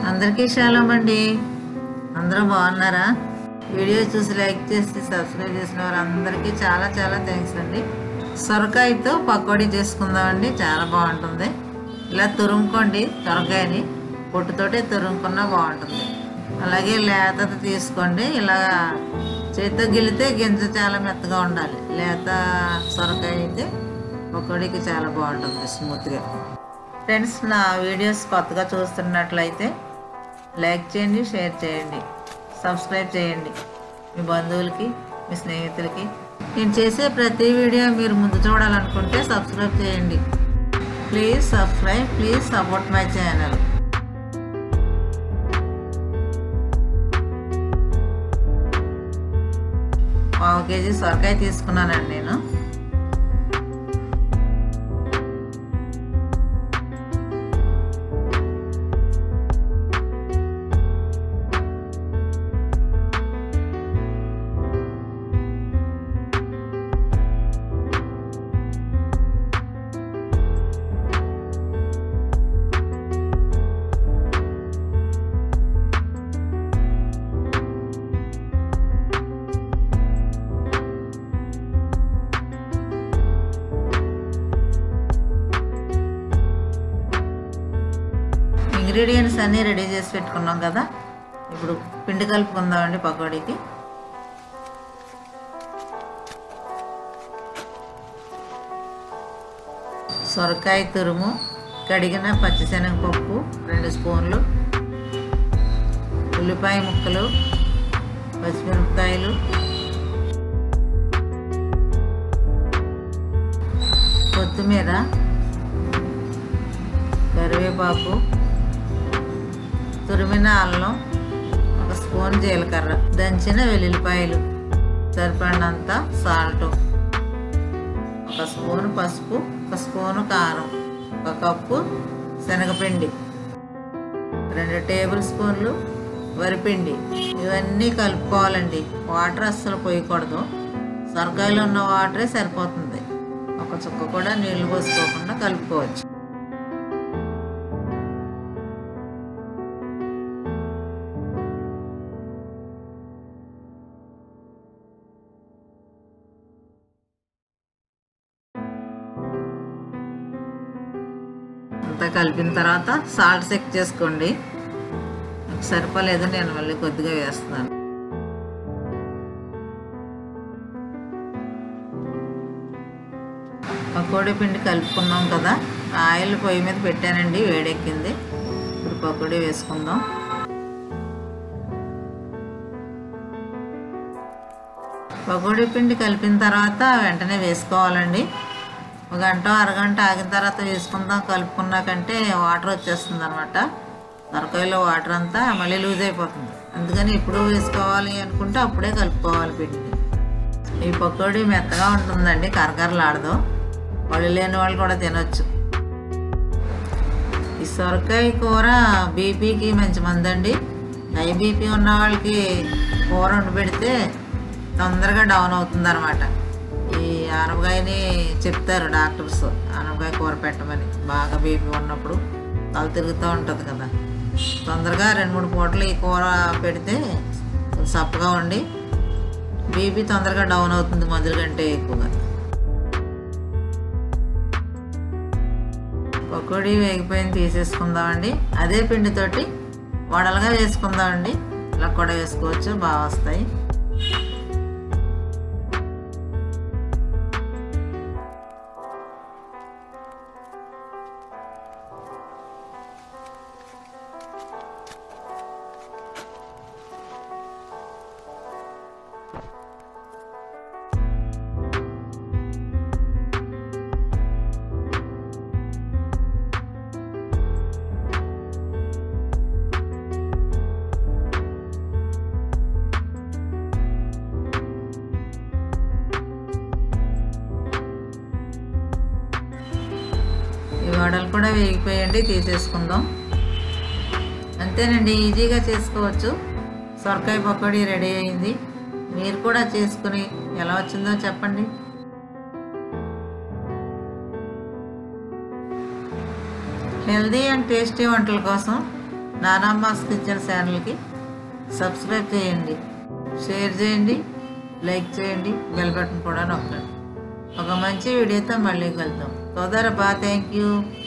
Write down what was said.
అందరికీ షాలం అండి అందరూ బాగున్నారా వీడియో చూసి లైక్ చేసి సబ్స్క్రైబ్ చేసిన వారందరికీ చాలా చాలా థ్యాంక్స్ అండి సొరకాయతో పకోడీ చేసుకుందామండి చాలా బాగుంటుంది ఇలా తురుముకోండి సొరకాయని పొట్టుతోటే తురుముకున్నా బాగుంటుంది అలాగే లేతది తీసుకోండి ఇలా చేతితో గిల్లితే గింజ చాలా మెత్తగా ఉండాలి లేత సొరకాయ అయితే పకోడీకి చాలా బాగుంటుంది స్మూత్గా ఫ్రెండ్స్ నా వీడియోస్ కొత్తగా చూస్తున్నట్లయితే లైక్ చేయండి షేర్ చేయండి సబ్స్క్రైబ్ చేయండి మీ బంధువులకి మీ స్నేహితులకి నేను చేసే ప్రతి వీడియో మీరు ముందు చూడాలనుకుంటే సబ్స్క్రైబ్ చేయండి please subscribe please support my channel పావు కేజీ సొరకాయ తీసుకున్నానండి నేను ఇంగ్రీడియంట్స్ అన్నీ రెడీ చేసి పెట్టుకున్నాం కదా ఇప్పుడు పిండి కలుపుకుందామండి పకోడీకి సొరకాయ తురుము కడిగిన పచ్చిశనగపప్పు రెండు స్పూన్లు ఉల్లిపాయ ముక్కలు పచ్చిమిరపకాయలు కొత్తిమీర కరివేపాకు తురిమిన అల్లం ఒక స్పూన్ జీలకర్ర దంచిన వెల్లుల్లిపాయలు సరిపడినంత సాల్ట్ ఒక స్పూన్ పసుపు ఒక స్పూను కారం ఒక కప్పు శనగపిండి రెండు టేబుల్ స్పూన్లు వరిపిండి ఇవన్నీ కలుపుకోవాలండి వాటర్ అస్సలు పోయకూడదు సొరకాయలో ఉన్న వాటరే సరిపోతుంది ఒక చుక్క కూడా నీళ్లు పోసుకోకుండా కలుపుకోవచ్చు అంతా కలిపిన తర్వాత సాల్ట్ చెక్ చేసుకోండి సరిపోలేదు నేను మళ్ళీ కొద్దిగా వేస్తున్నాను పకోడీ పిండి కలుపుకున్నాం కదా ఆయిల్ పొయ్యి మీద పెట్టానండి వేడెక్కింది ఇప్పుడు పకోడీ వేసుకుందాం పకోడీ పిండి కలిపిన తర్వాత వెంటనే వేసుకోవాలండి ఒక గంట అరగంట ఆగిన తర్వాత వేసుకుందాం కలుపుకున్నాకంటే వాటర్ వచ్చేస్తుంది అనమాట సొరకాయలో వాటర్ అంతా మళ్ళీ లూజ్ అయిపోతుంది అందుకని ఎప్పుడు వేసుకోవాలి అనుకుంటే అప్పుడే కలుపుకోవాలి పిండి ఈ పకోడీ మెత్తగా ఉంటుందండి కరకరలాడదు వాళ్ళు లేని వాళ్ళు కూడా తినొచ్చు ఈ సొరకాయ కూర బీపీకి మంచి మందండి హై బీపీ ఉన్న వాళ్ళకి కూర వండి పెడితే తొందరగా డౌన్ అవుతుంది అనమాట ఈ ఆనపకాయని చెప్తారు డాక్టర్స్ ఆనపకాయ కూర పెట్టమని బాగా బీపీ ఉన్నప్పుడు తల తిరుగుతూ ఉంటుంది కదా తొందరగా రెండు మూడు పూటలు ఈ కూర పెడితే సప్పగా ఉండి బీపీ తొందరగా డౌన్ అవుతుంది మందుల కంటే ఎక్కువగా పకోడీ వేగిపోయింది తీసేసుకుందామండి అదే పిండితోటి వడలుగా వేసుకుందామండి ఇలా కూడా వేసుకోవచ్చు బాగా వస్తాయి ఈ వడలు కూడా వేగిపోయండి తీసేసుకుందాం అంతేనండి ఈజీగా చేసుకోవచ్చు సొరకాయ పకోడీ రెడీ అయింది మీరు కూడా చేసుకుని ఎలా వచ్చిందో చెప్పండి హెల్దీ అండ్ టేస్టీ వంటల కోసం నానమ్మాస్ కిచెన్ ఛానల్కి సబ్స్క్రైబ్ చేయండి షేర్ చేయండి లైక్ చేయండి బెల్ బటన్ కూడా నొక్కండి ఒక మంచి వీడియోతో మళ్ళీ కలుద్దాం సోదర బా థ్యాంక్ యూ